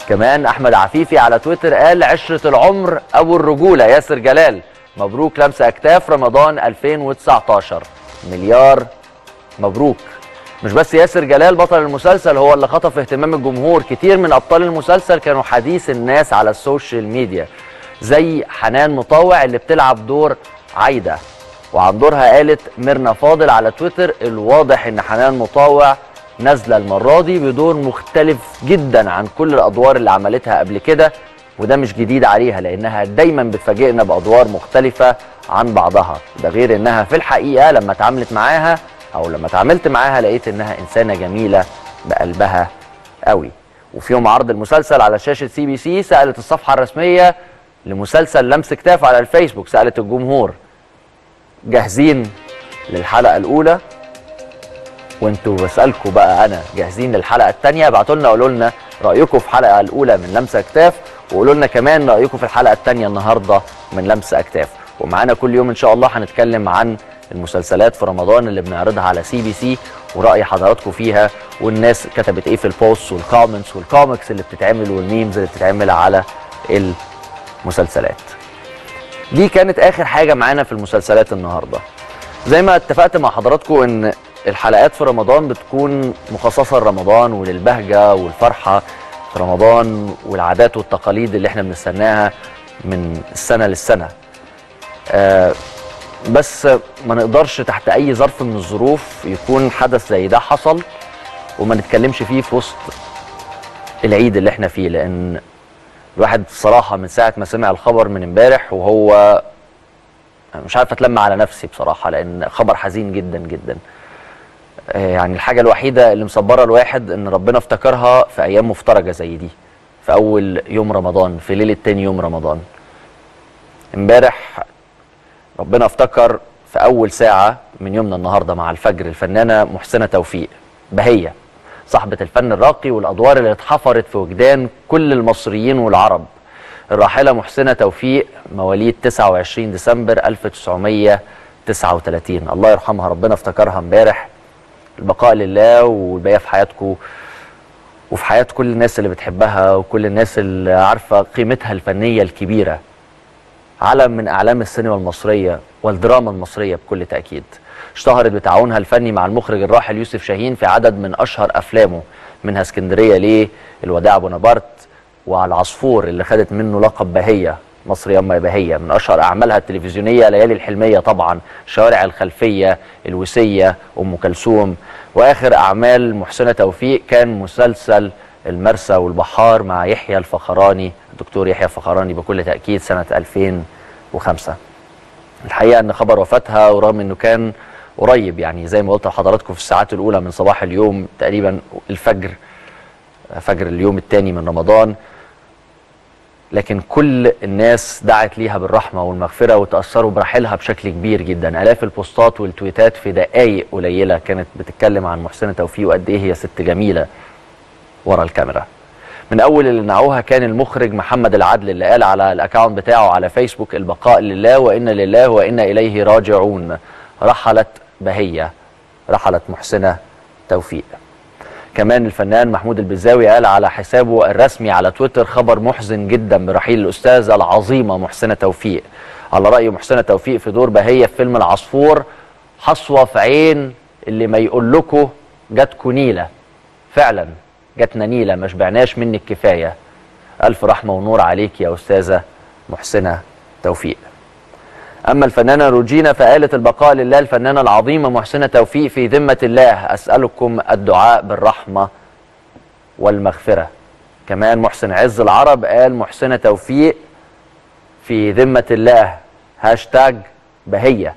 كمان احمد عفيفي على تويتر قال عشره العمر ابو الرجوله ياسر جلال مبروك لمسه اكتاف رمضان 2019 مليار مبروك مش بس ياسر جلال بطل المسلسل هو اللي خطف اهتمام الجمهور كتير من ابطال المسلسل كانوا حديث الناس على السوشيال ميديا زي حنان مطاوع اللي بتلعب دور عايده وعن دورها قالت ميرنا فاضل على تويتر الواضح ان حنان مطاوع نازله المره دي بدور مختلف جدا عن كل الادوار اللي عملتها قبل كده وده مش جديد عليها لانها دايما بتفاجئنا بادوار مختلفه عن بعضها ده غير انها في الحقيقه لما اتعاملت معاها او لما اتعاملت معاها لقيت انها انسانه جميله بقلبها قوي وفي يوم عرض المسلسل على شاشه سي بي سي سالت الصفحه الرسميه لمسلسل لمس كتاف على الفيسبوك سالت الجمهور جاهزين للحلقه الاولى وانتوا بسالكم بقى انا جاهزين للحلقه الثانيه ابعتوا لنا قولوا لنا رايكم في الحلقه الاولى من لمسه اكتاف وقولوا لنا كمان رايكم في الحلقه الثانيه النهارده من لمسه اكتاف ومعانا كل يوم ان شاء الله هنتكلم عن المسلسلات في رمضان اللي بنعرضها على سي بي سي وراي حضراتكم فيها والناس كتبت ايه في البوست والكومنتس والكوميكس اللي بتتعمل والميمز اللي بتتعمل على المسلسلات دي كانت اخر حاجه معانا في المسلسلات النهارده زي ما اتفقت مع حضراتكم ان الحلقات في رمضان بتكون مخصصه لرمضان وللبهجه والفرحه في رمضان والعادات والتقاليد اللي احنا بنستناها من السنه للسنه آه بس ما نقدرش تحت اي ظرف من الظروف يكون حدث زي ده حصل وما نتكلمش فيه في وسط العيد اللي احنا فيه لان الواحد بصراحه من ساعه ما سمع الخبر من امبارح وهو مش عارف اتلم على نفسي بصراحه لان خبر حزين جدا جدا آه، يعني الحاجه الوحيده اللي مصبره الواحد ان ربنا افتكرها في ايام مفترجه زي دي في اول يوم رمضان في ليله تاني يوم رمضان امبارح ربنا افتكر في اول ساعه من يومنا النهارده مع الفجر الفنانه محسنه توفيق بهيه صاحبه الفن الراقي والادوار اللي اتحفرت في وجدان كل المصريين والعرب الراحله محسنه توفيق مواليد 29 ديسمبر 1939 الله يرحمها ربنا افتكرها امبارح البقاء لله والبقيه في حياتكم وفي حياه كل الناس اللي بتحبها وكل الناس اللي عارفه قيمتها الفنيه الكبيره علم من اعلام السينما المصريه والدراما المصريه بكل تاكيد اشتهرت بتعاونها الفني مع المخرج الراحل يوسف شاهين في عدد من اشهر افلامه منها اسكندريه ليه الوداع بونابرت وعلى العصفور اللي خدت منه لقب بهيه مصر ياما بهيه من اشهر اعمالها التلفزيونيه ليالي الحلميه طبعا شوارع الخلفيه الوسيه ام كلثوم واخر اعمال محسنه توفيق كان مسلسل المرسى والبحار مع يحيى الفخراني الدكتور يحيى الفخراني بكل تاكيد سنه 2005 الحقيقه ان خبر وفاتها ورغم انه كان قريب يعني زي ما قلت لحضراتكم في الساعات الاولى من صباح اليوم تقريبا الفجر فجر اليوم الثاني من رمضان لكن كل الناس دعت ليها بالرحمه والمغفره وتاثروا برحيلها بشكل كبير جدا الاف البوستات والتويتات في دقائق قليله كانت بتتكلم عن محسنه توفيق وقد ايه هي ست جميله ورا الكاميرا من اول اللي نعوها كان المخرج محمد العدل اللي قال على الاكونت بتاعه على فيسبوك البقاء لله وان لله وانا اليه راجعون رحلت بهيه رحلت محسنه توفيق كمان الفنان محمود البزاوي قال على حسابه الرسمي على تويتر خبر محزن جدا برحيل الاستاذه العظيمه محسنه توفيق على راي محسنه توفيق في دور بهيه في فيلم العصفور حصوه في عين اللي ما يقول لكم جاتكوا نيله فعلا جاتنا نيله ما شبعناش منك كفايه الف رحمه ونور عليك يا استاذه محسنه توفيق اما الفنانه روجينا فقالت البقاء لله الفنانه العظيمه محسنه توفيق في ذمه الله اسالكم الدعاء بالرحمه والمغفره كمان محسن عز العرب قال محسنه توفيق في ذمه الله هاشتاج بهيه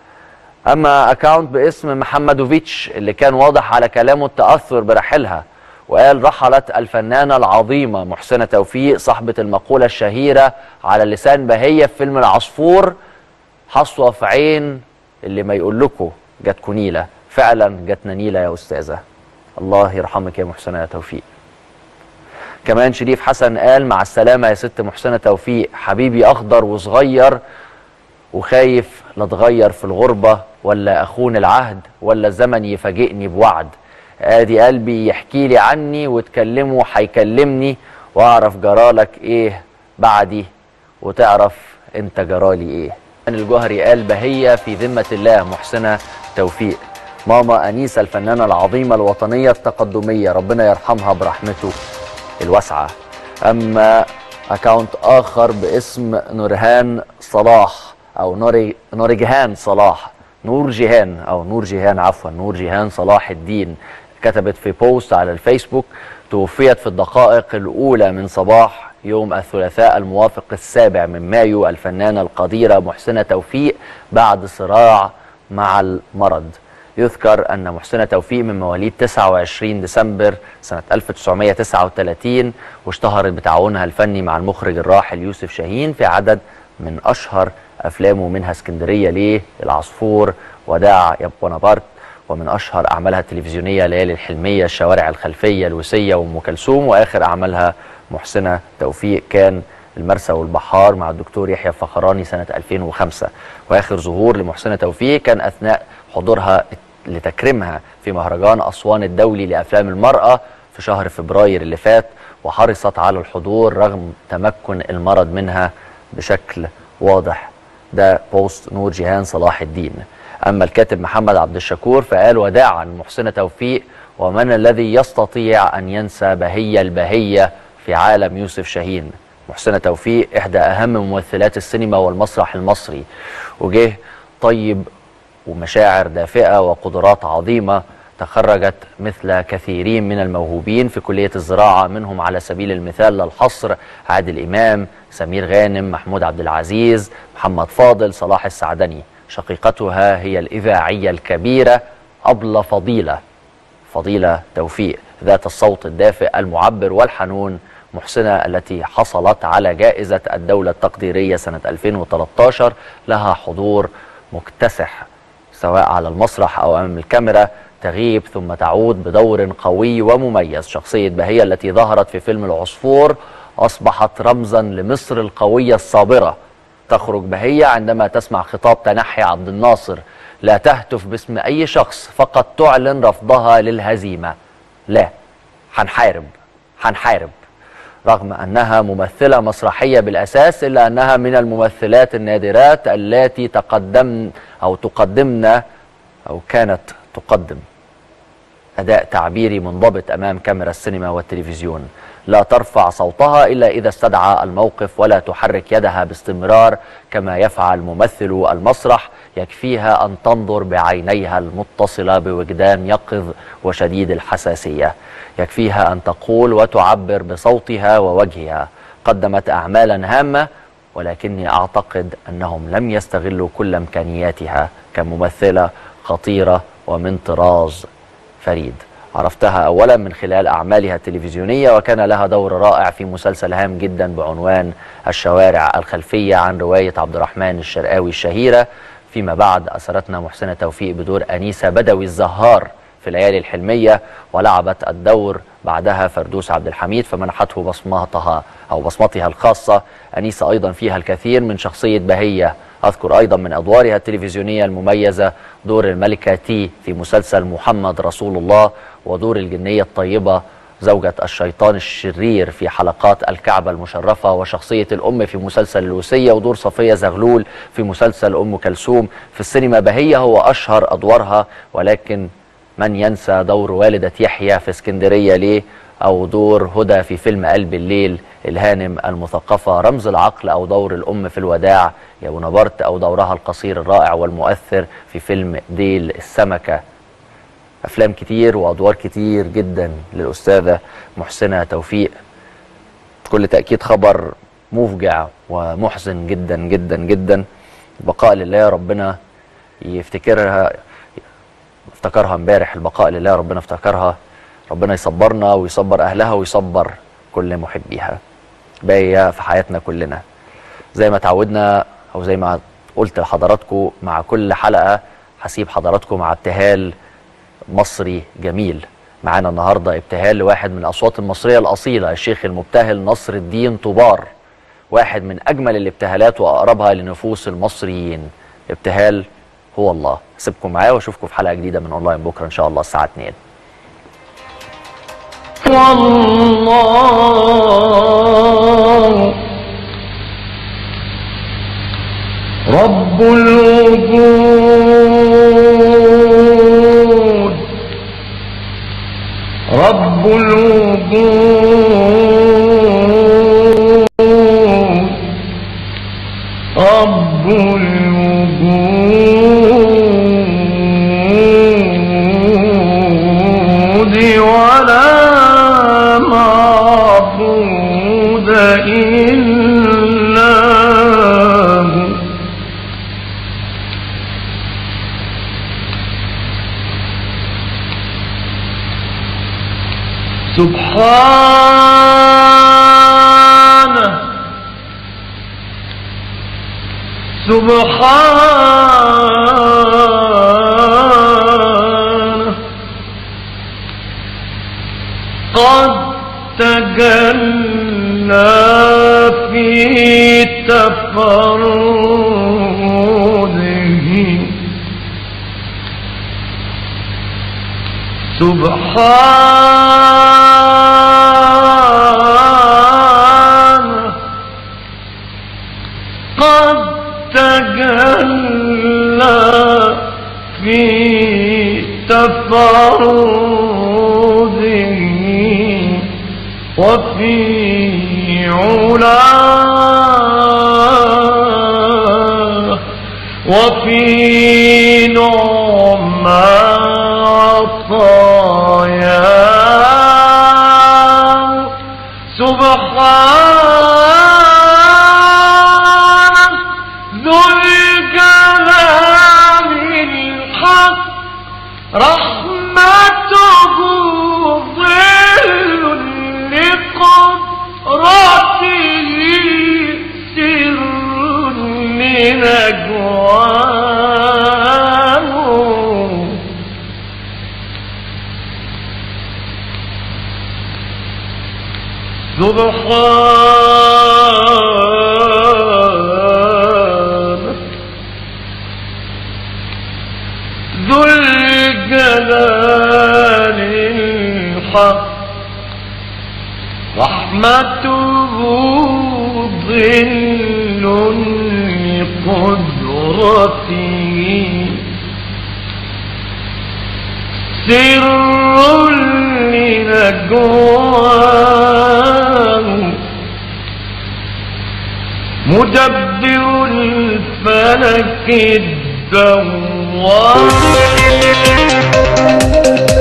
اما اكاونت باسم محمدوفيتش اللي كان واضح على كلامه التاثر برحيلها وقال رحلت الفنانه العظيمه محسنه توفيق صاحبه المقوله الشهيره على لسان بهيه في فيلم العصفور حصوه في عين اللي ما يقول لكم جاتكوا نيله فعلا جاتنا نيله يا استاذه الله يرحمك يا محسنه يا توفيق كمان شريف حسن قال مع السلامه يا ست محسنه توفيق حبيبي اخضر وصغير وخايف لا اتغير في الغربه ولا اخون العهد ولا الزمن يفاجئني بوعد ادي قلبي يحكي لي عني وتكلمه هيكلمني واعرف جرالك ايه بعدي وتعرف انت جرالي ايه الجوهري قال بهية في ذمة الله محسنة توفيق ماما أنيسة الفنانة العظيمة الوطنية التقدمية ربنا يرحمها برحمته الواسعة أما أكاونت آخر باسم نورهان صلاح أو نوري نورجهان صلاح نور جيهان أو نور جيهان عفوا نور جيهان صلاح الدين كتبت في بوست على الفيسبوك توفيت في الدقائق الأولى من صباح يوم الثلاثاء الموافق السابع من مايو الفنانة القديرة محسنة توفيق بعد صراع مع المرض يذكر أن محسنة توفيق من مواليد 29 ديسمبر سنة 1939 واشتهرت بتعاونها الفني مع المخرج الراحل يوسف شاهين في عدد من أشهر أفلامه منها اسكندرية ليه العصفور وداع يا بونابرت ومن أشهر أعمالها التلفزيونية ليالي الحلمية الشوارع الخلفية الوسية وأم كلثوم وآخر أعمالها محسنة توفيق كان المرسى والبحار مع الدكتور يحيى الفخراني سنة 2005 وآخر ظهور لمحسنة توفيق كان أثناء حضورها لتكريمها في مهرجان أسوان الدولي لأفلام المرأة في شهر فبراير اللي فات وحرصت على الحضور رغم تمكن المرض منها بشكل واضح ده بوست نور جيهان صلاح الدين أما الكاتب محمد عبد الشكور فقال وداعا محسنة توفيق ومن الذي يستطيع أن ينسى بهية البهية في عالم يوسف شاهين محسنة توفيق إحدى أهم ممثلات السينما والمسرح المصري وجه طيب ومشاعر دافئة وقدرات عظيمة تخرجت مثل كثيرين من الموهوبين في كلية الزراعة منهم على سبيل المثال للحصر عادل إمام سمير غانم محمود عبد العزيز محمد فاضل صلاح السعدني شقيقتها هي الإذاعية الكبيرة أبلة فضيلة فضيلة توفيق ذات الصوت الدافئ المعبر والحنون محسنة التي حصلت على جائزة الدولة التقديرية سنة 2013 لها حضور مكتسح سواء على المسرح أو أمام الكاميرا تغيب ثم تعود بدور قوي ومميز شخصية بهية التي ظهرت في فيلم العصفور أصبحت رمزا لمصر القوية الصابرة تخرج بهية عندما تسمع خطاب تنحي عبد الناصر لا تهتف باسم أي شخص فقط تعلن رفضها للهزيمة لا هنحارب هنحارب رغم أنها ممثلة مسرحية بالأساس إلا أنها من الممثلات النادرات التي تقدمن أو تقدمن أو كانت تقدم أداء تعبيري منضبط أمام كاميرا السينما والتلفزيون لا ترفع صوتها إلا إذا استدعى الموقف ولا تحرك يدها باستمرار كما يفعل ممثل المسرح يكفيها أن تنظر بعينيها المتصلة بوجدان يقظ وشديد الحساسية يكفيها أن تقول وتعبر بصوتها ووجهها قدمت أعمالا هامة ولكني أعتقد أنهم لم يستغلوا كل إمكانياتها كممثلة خطيرة ومن طراز فريد عرفتها أولا من خلال أعمالها التلفزيونية وكان لها دور رائع في مسلسل هام جدا بعنوان الشوارع الخلفية عن رواية عبد الرحمن الشرقاوي الشهيرة فيما بعد أسرتنا محسنة توفيق بدور أنيسة بدوي الزهار في ليالي الحلمية ولعبت الدور بعدها فردوس عبد الحميد فمنحته بصمتها أو بصمتها الخاصة أنيسة أيضا فيها الكثير من شخصية بهية أذكر أيضا من أدوارها التلفزيونية المميزة دور الملكة تي في مسلسل محمد رسول الله ودور الجنية الطيبة زوجة الشيطان الشرير في حلقات الكعبة المشرفة وشخصية الأم في مسلسل الوسية ودور صفية زغلول في مسلسل أم كلثوم في السينما بهية هو أشهر أدوارها ولكن من ينسى دور والدة يحيى في اسكندرية ليه أو دور هدى في فيلم قلب الليل الهانم المثقفة رمز العقل أو دور الأم في الوداع يا بونابرت أو دورها القصير الرائع والمؤثر في فيلم ديل السمكة أفلام كتير وأدوار كتير جدا للأستاذة محسنة توفيق كل تأكيد خبر مفجع ومحزن جدا جدا جدا البقاء لله ربنا يفتكرها افتكرها امبارح البقاء لله ربنا افتكرها ربنا يصبرنا ويصبر اهلها ويصبر كل محبيها باقيه في حياتنا كلنا زي ما تعودنا او زي ما قلت لحضراتكم مع كل حلقه هسيب حضراتكم مع ابتهال مصري جميل معانا النهارده ابتهال لواحد من الاصوات المصريه الاصيله الشيخ المبتهل نصر الدين طبار واحد من اجمل الابتهالات واقربها لنفوس المصريين ابتهال هو الله سيبكم معايا واشوفكم في حلقه جديده من اونلاين بكره ان شاء الله الساعه 2 والله رب الوجود رب الوجود رب الوجود ولا معبود إلا هو سبحانه سبحانه قد تجلى في تفرده سبحانه قد تجلى في تفرده وفي علاه وفي نعم عطاياه سبحان ذو الجلال الحق رحمته ظل لقدرته سر لنجواه سبحان ذو الجلال الحق رحمته ظل لقدرته سر لنجواه مدبر الفلك الدوار